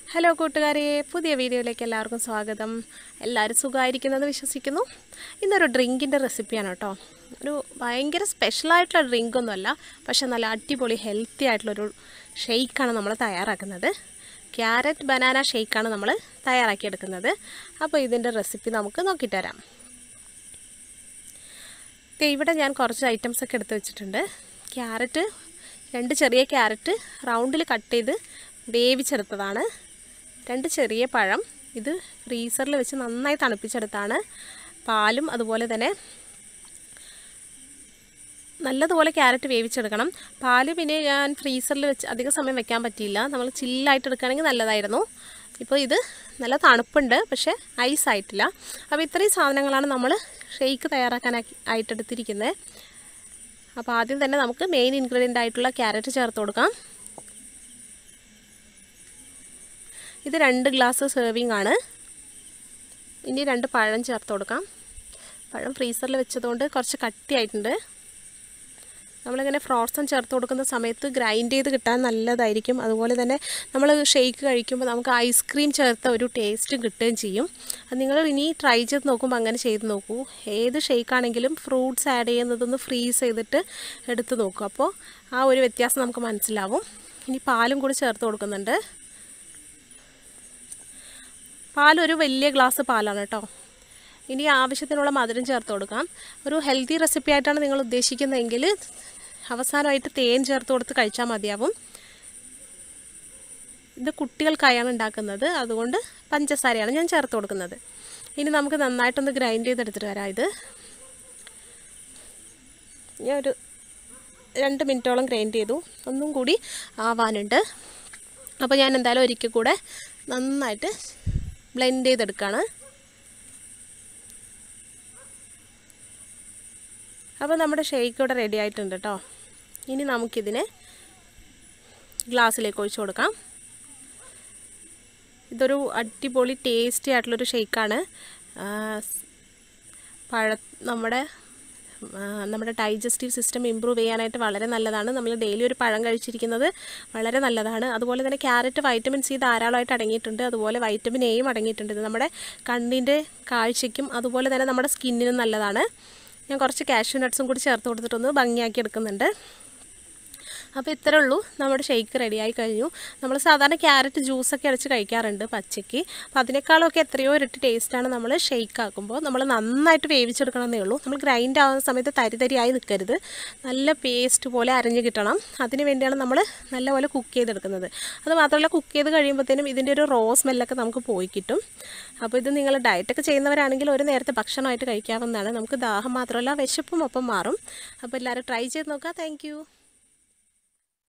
hello കൂട്ടുകാരെ പുതിയ വീഡിയോയിലേക്ക് എല്ലാവർക്കും സ്വാഗതം എല്ലാവരും സുഖമായിരിക്കുന്നെന്ന് വിശ്വസിക്കുന്നു ഇന്നൊരു ഡ്രിങ്കിൻ്റെ റെസിപ്പിയാണ് കേട്ടോ ഒരു ഭയങ്കര സ്പെഷ്യലായിട്ടുള്ള ഡ്രിങ്കൊന്നുമല്ല പക്ഷെ നല്ല അടിപൊളി ഹെൽത്തി ആയിട്ടുള്ളൊരു ഷെയ്ക്കാണ് നമ്മൾ തയ്യാറാക്കുന്നത് ക്യാരറ്റ് ബനാന ഷെയ്ക്കാണ് നമ്മൾ തയ്യാറാക്കിയെടുക്കുന്നത് അപ്പോൾ ഇതിൻ്റെ റെസിപ്പി നമുക്ക് നോക്കിയിട്ട് വരാം ദേ ഇവിടെ ഞാൻ കുറച്ച് ഐറ്റംസ് ഒക്കെ എടുത്ത് വെച്ചിട്ടുണ്ട് ക്യാരറ്റ് രണ്ട് ചെറിയ ക്യാരറ്റ് റൗണ്ടിൽ കട്ട് ചെയ്ത് വേവിച്ചെടുത്തതാണ് രണ്ട് ചെറിയ പഴം ഇത് ഫ്രീസറിൽ വെച്ച് നന്നായി തണുപ്പിച്ചെടുത്താണ് പാലും അതുപോലെ തന്നെ നല്ലതുപോലെ ക്യാരറ്റ് വേവിച്ചെടുക്കണം പാല് പിന്നെ ഞാൻ ഫ്രീസറിൽ വെച്ച് അധിക സമയം വെക്കാൻ പറ്റിയില്ല നമ്മൾ ചില്ലായിട്ട് എടുക്കുകയാണെങ്കിൽ നല്ലതായിരുന്നു ഇപ്പോൾ ഇത് നല്ല തണുപ്പുണ്ട് പക്ഷേ ഐസ് ആയിട്ടില്ല അപ്പോൾ ഇത്രയും സാധനങ്ങളാണ് നമ്മൾ ഷെയ്ക്ക് തയ്യാറാക്കാനാക്കി ആയിട്ടെടുത്തിരിക്കുന്നത് അപ്പോൾ ആദ്യം തന്നെ നമുക്ക് മെയിൻ ഇൻഗ്രീഡിയൻ്റ് ആയിട്ടുള്ള ക്യാരറ്റ് ചേർത്ത് കൊടുക്കാം ഇത് രണ്ട് ഗ്ലാസ് സെർവിങ് ആണ് ഇനി രണ്ട് പഴം ചേർത്ത് കൊടുക്കാം പഴം ഫ്രീസറിൽ വെച്ചതുകൊണ്ട് കുറച്ച് കട്ടിയായിട്ടുണ്ട് നമ്മളിങ്ങനെ ഫ്രോസൺ ചേർത്ത് കൊടുക്കുന്ന സമയത്ത് ഗ്രൈൻഡ് ചെയ്ത് കിട്ടാൻ നല്ലതായിരിക്കും അതുപോലെ തന്നെ നമ്മൾ ഷെയ്ക്ക് കഴിക്കുമ്പോൾ നമുക്ക് ഐസ്ക്രീം ചേർത്ത ഒരു ടേസ്റ്റ് കിട്ടുകയും ചെയ്യും അത് നിങ്ങൾ ഇനി ട്രൈ ചെയ്ത് നോക്കുമ്പോൾ അങ്ങനെ ചെയ്ത് നോക്കൂ ഏത് ഷെയ്ക്കാണെങ്കിലും ഫ്രൂട്ട്സ് ആഡ് ചെയ്യുന്നതൊന്ന് ഫ്രീസ് ചെയ്തിട്ട് എടുത്ത് നോക്കൂ അപ്പോൾ ആ ഒരു വ്യത്യാസം നമുക്ക് മനസ്സിലാവും ഇനി പാലും കൂടി ചേർത്ത് കൊടുക്കുന്നുണ്ട് പാലൊരു വലിയ ഗ്ലാസ് പാലാണ് കേട്ടോ ഇനി ആവശ്യത്തിനുള്ള മധുരം ചേർത്ത് കൊടുക്കാം ഒരു ഹെൽത്തി റെസിപ്പി ആയിട്ടാണ് നിങ്ങൾ ഉദ്ദേശിക്കുന്നതെങ്കിൽ അവസാനമായിട്ട് തേൻ ചേർത്ത് കൊടുത്ത് കഴിച്ചാൽ മതിയാവും ഇത് കുട്ടികൾക്കായാണ് ഉണ്ടാക്കുന്നത് അതുകൊണ്ട് പഞ്ചസാരയാണ് ഞാൻ ചേർത്ത് കൊടുക്കുന്നത് ഇനി നമുക്ക് നന്നായിട്ടൊന്ന് ഗ്രൈൻഡ് ചെയ്തെടുത്തിട്ട് വരാം ഇത് ഞാൻ ഒരു രണ്ട് മിനിറ്റോളം ഗ്രൈൻഡ് ചെയ്തു ഒന്നും കൂടി ആവാനുണ്ട് അപ്പോൾ ഞാൻ എന്തായാലും ഒരിക്കൽ കൂടെ നന്നായിട്ട് ബ്ലെൻഡ് ചെയ്തെടുക്കുകയാണ് അപ്പോൾ നമ്മുടെ ഷേക്ക് ഇവിടെ റെഡി ആയിട്ടുണ്ട് കേട്ടോ ഇനി നമുക്കിതിനെ ഗ്ലാസ്സിലേക്ക് ഒഴിച്ചു കൊടുക്കാം ഇതൊരു അടിപൊളി ടേസ്റ്റി ആയിട്ടുള്ളൊരു ഷേക്കാണ് പഴ നമ്മുടെ നമ്മുടെ ഡൈജസ്റ്റീവ് സിസ്റ്റം ഇമ്പ്രൂവ് ചെയ്യാനായിട്ട് വളരെ നല്ലതാണ് നമ്മൾ ഡെയിലി ഒരു പഴം കഴിച്ചിരിക്കുന്നത് വളരെ നല്ലതാണ് അതുപോലെ തന്നെ ക്യാരറ്റ് വൈറ്റമിൻ സി ധാരാളമായിട്ട് അടങ്ങിയിട്ടുണ്ട് അതുപോലെ വൈറ്റമിൻ എയും അടങ്ങിയിട്ടുണ്ട് ഇത് നമ്മുടെ കണ്ണിൻ്റെ കാഴ്ചയ്ക്കും അതുപോലെ തന്നെ നമ്മുടെ സ്കിന്നിനും നല്ലതാണ് ഞാൻ കുറച്ച് കാഷ്യൂ നട്ട്സും കൂടി ചേർത്ത് കൊടുത്തിട്ടൊന്ന് ഭംഗിയാക്കി എടുക്കുന്നുണ്ട് അപ്പോൾ ഇത്രേ ഉള്ളൂ നമ്മുടെ ഷെയ്ക്ക് റെഡിയായി കഴിഞ്ഞു നമ്മൾ സാധാരണ ക്യാരറ്റ് ജ്യൂസൊക്കെ അടിച്ച് കഴിക്കാറുണ്ട് പച്ചയ്ക്ക് അപ്പോൾ അതിനേക്കാളൊക്കെ എത്രയോ ഇരട്ടി ടേസ്റ്റാണ് നമ്മൾ ഷെയ്ക്ക് ആക്കുമ്പോൾ നമ്മൾ നന്നായിട്ട് വേവിച്ചെടുക്കണമെന്നേ ഉള്ളൂ നമ്മൾ ഗ്രൈൻഡ് ആവുന്ന സമയത്ത് തരി തരിയായി നിൽക്കരുത് നല്ല പേസ്റ്റ് പോലെ അരഞ്ഞ് കിട്ടണം അതിന് വേണ്ടിയാണ് നമ്മൾ നല്ലപോലെ കുക്ക് ചെയ്തെടുക്കുന്നത് അത് മാത്രമല്ല കുക്ക് ചെയ്ത് കഴിയുമ്പോഴത്തേനും ഇതിൻ്റെ ഒരു റോ സ്മെല്ലൊക്കെ നമുക്ക് പോയി കിട്ടും അപ്പോൾ ഇത് നിങ്ങൾ ഡയറ്റൊക്കെ ചെയ്യുന്നവരാണെങ്കിൽ ഒരു നേരത്തെ ഭക്ഷണമായിട്ട് കഴിക്കാവുന്നതാണ് നമുക്ക് ദാഹം മാത്രമല്ല വിശപ്പും ഒപ്പം മാറും അപ്പോൾ എല്ലാവരും ട്രൈ ചെയ്ത് നോക്കാം താങ്ക്